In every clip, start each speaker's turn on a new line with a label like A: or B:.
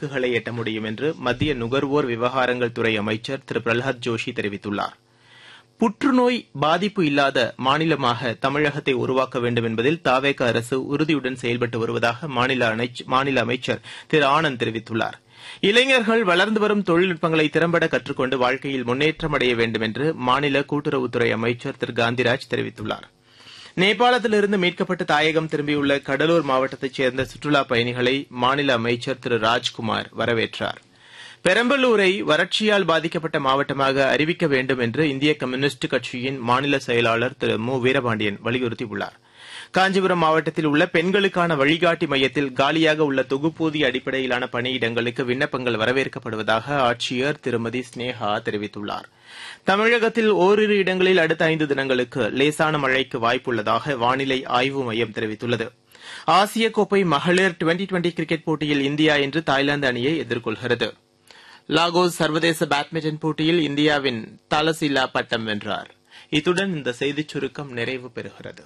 A: இலக்குகளை எட்ட முடியும் என்று மத்திய நுகர்வோர் விவகாரங்கள் துறை அமைச்சர் திரு பிரல்ஹாத் ஜோஷி தெரிவித்துள்ளார் புற்றுநோய் பாதிப்பு இல்லாத மாநிலமாக தமிழகத்தை உருவாக்க வேண்டும் என்பதில் தாவேக அரசு உறுதியுடன் செயல்பட்டு வருவதாக மாநில அமைச்சர் திரு ஆனந்த் தெரிவித்துள்ளார் இளைஞர்கள் வளர்ந்து வரும் தொழில்நுட்பங்களை திறம்பட கற்றுக்கொண்டு வாழ்க்கையில் முன்னேற்றம் அடைய வேண்டும் என்று மாநில கூட்டுறவுத்துறை அமைச்சர் திரு காந்திராஜ் தெரிவித்துள்ளார் நேபாளத்திலிருந்து மீட்கப்பட்டு தாயகம் திரும்பியுள்ள கடலூர் மாவட்டத்தைச் சேர்ந்த சுற்றுலாப் பயணிகளை மாநில அமைச்சர் திரு ராஜ்குமார் வரவேற்றார் பெரம்பலூரை வறட்சியால் பாதிக்கப்பட்ட மாவட்டமாக அறிவிக்க வேண்டும் என்று இந்திய கம்யூனிஸ்ட் கட்சியின் மாநில செயலாளர் திரு மு வீரபாண்டியன் வலியுறுத்தியுள்ளார் காஞ்சிபுரம் மாவட்டத்தில் உள்ள பெண்களுக்கான வழிகாட்டி மையத்தில் காலியாக உள்ள தொகுப்பூதிய அடிப்படையிலான பணியிடங்களுக்கு விண்ணப்பங்கள் வரவேற்கப்படுவதாக ஆட்சியர் திருமதி ஸ்னேகா தெரிவித்துள்ளார் தமிழகத்தில் ஓரிரு இடங்களில் அடுத்த ஐந்து தினங்களுக்கு லேசான மழைக்கு வாய்ப்புள்ளதாக வானிலை ஆய்வு மையம் தெரிவித்துள்ளது ஆசிய கோப்பை மகளிர் டுவெண்டி டுவெண்டி கிரிக்கெட் போட்டியில் இந்தியா இன்று தாய்லாந்து அணியை எதிர்கொள்கிறது லாகோஸ் சர்வதேச பேட்மிண்டன் போட்டியில் இந்தியாவின் தலசில்லா பட்டம் வென்றார் இத்துடன் இந்த செய்திச் சுருக்கம் நிறைவு பெறுகிறது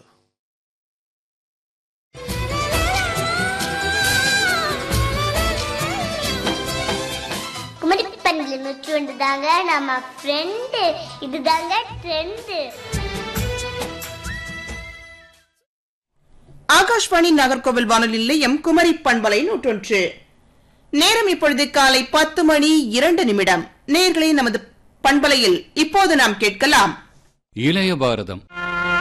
B: குமரி பண்டில் நூற்றி ஒன்று தாங்க நம்ம ஃப்ரெண்டு இதுதாங்க ட்ரெண்டு
C: ஆகாஷ்வாணி நாகர்கோவில் வானொலி நிலையம் குமரி பண்பலை நூற்றொன்று நேரம் இப்பொழுது காலை பத்து மணி இரண்டு நிமிடம் நேர்களை நமது பண்பலையில் இப்போது நாம் கேட்கலாம்
D: இளைய பாரதம்